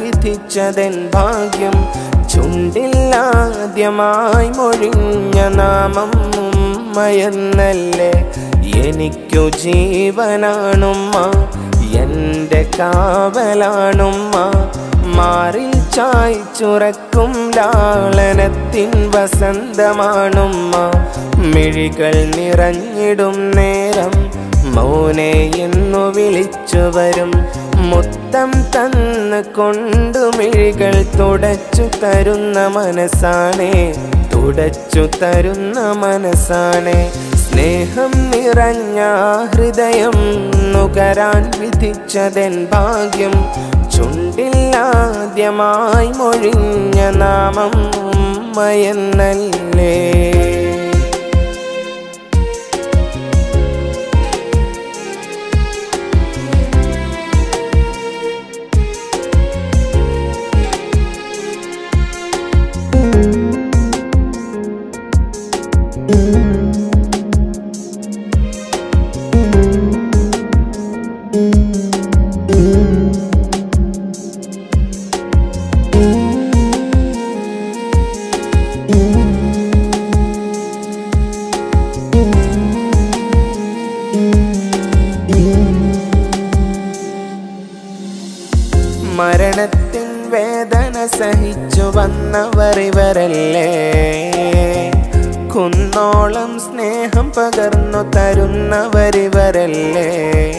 വിധിച്ചതെൻ ഭാഗ്യം ചുണ്ടില്ലാദ്യമായി മൊഴിഞ്ഞ നാമം ഉമ്മയെന്നല്ലേ എനിക്കു ജീവനാണുമ്മ എൻ്റെ കാവലാണുമ്മ മാറിൽ ചായ്ച്ചുറക്കും ലാളനത്തിൻ വസന്തമാണുമ്മ മിഴികൾ നിറഞ്ഞിടും നേരം മൗനെ എന്നു വിളിച്ചു വരും മുത്തം തന്ന് കൊണ്ടു മിഴികൾ തുടച്ചു തരുന്ന മനസ്സാണേ തുടച്ചു തരുന്ന മനസ്സാണേ സ്നേഹം നിറഞ്ഞ ഹൃദയം നുകരാൻ വിധിച്ചതെൻ ഭാഗ്യം ചുണ്ടില്ലാദ്യമായി മൊഴിഞ്ഞ നാമം ഉമ്മയെന്നല്ലേ മരണത്തിൻ വേദന സഹിച്ചു വന്നവർ ഇവരല്ലേ കുന്നോളം സ്നേഹം പകർന്നു തരുന്നവരിവരല്ലേ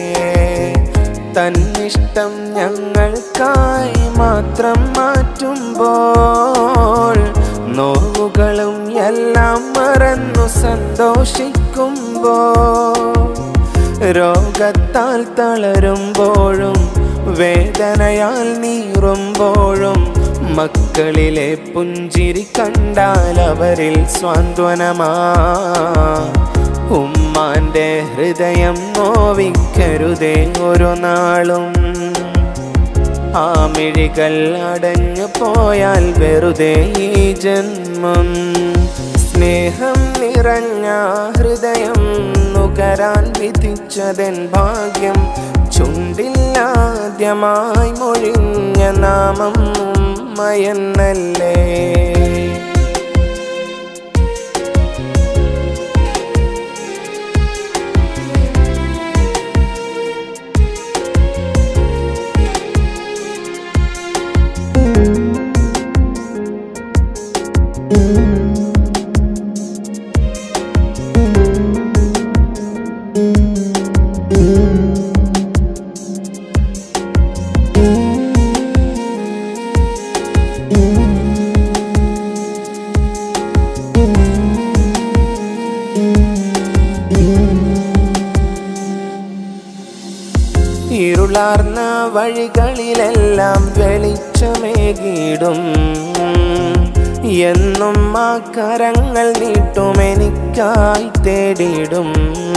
തന്നിഷ്ടം ഞങ്ങൾക്കായി മാത്രം മാറ്റുമ്പോൾ നോവുകളും എല്ലാം മറന്നു സന്തോഷിക്കുമ്പോൾ രോഗത്താൽ തളരുമ്പോഴും വേദനയാൽ നീറുമ്പോഴും മക്കളിലെ പുഞ്ചിരി കണ്ടാൽ അവരിൽ സ്വാന്തനമാ ഉമ്മാന്റെ ഹൃദയം നോവിക്കരുതേ ഒരു നാളും ആ മിഴികൾ അടഞ്ഞു പോയാൽ വെറുതെ ഈ ജന്മം സ്നേഹം നിറഞ്ഞ ഹൃദയം നുകരാൻ വിധിച്ചതെൻ ഭാഗ്യം ചുണ്ടില്ലാദ്യമായി മൊഴിഞ്ഞ നാമം ഉമ്മയെന്നല്ലേ ഇരുളാർന്ന വഴികളിലെല്ലാം വെളിച്ചമേകിടും എന്നും ആ കരങ്ങൾ നീട്ടും എനിക്കായി തേടിയിടും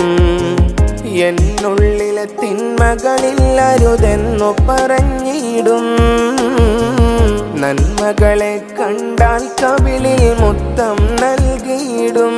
എന്നുള്ളിലെ തിന്മകളിൽ അരുതെന്നു പറഞ്ഞിടും നന്മകളെ കണ്ടാൽ കവിളിൽ മുത്തം നൽകിയിടും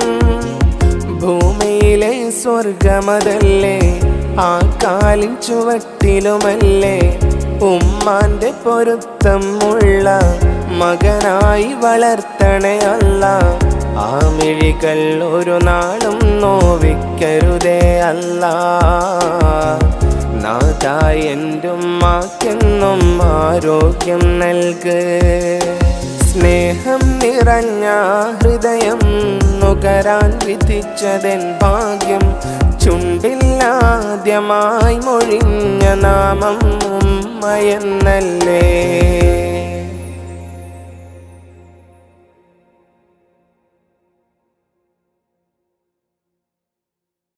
ഭൂമിയിലെ സ്വർഗമതല്ലേ ആ കാലിൻ ചുവട്ടിലുമല്ലേ ഉമ്മാന്റെ പൊരുത്തം ഉള്ള മകനായി വളർത്തണേ അല്ല ആ മിഴികൾ ഒരു നാളും നോവിക്കരുതേ അല്ല നാഥായി എൻ്റെ ഉമ്മാക്കെന്നും ആരോഗ്യം നൽക് സ്നേഹം നിറഞ്ഞ ഹൃദയം നുകരാൻ വിധിച്ചതെൻ ഭാഗ്യം ചുണ്ടില്ലാദ്യമായി മൊഴിഞ്ഞ നാമം ഉമ്മയെന്നല്ലേ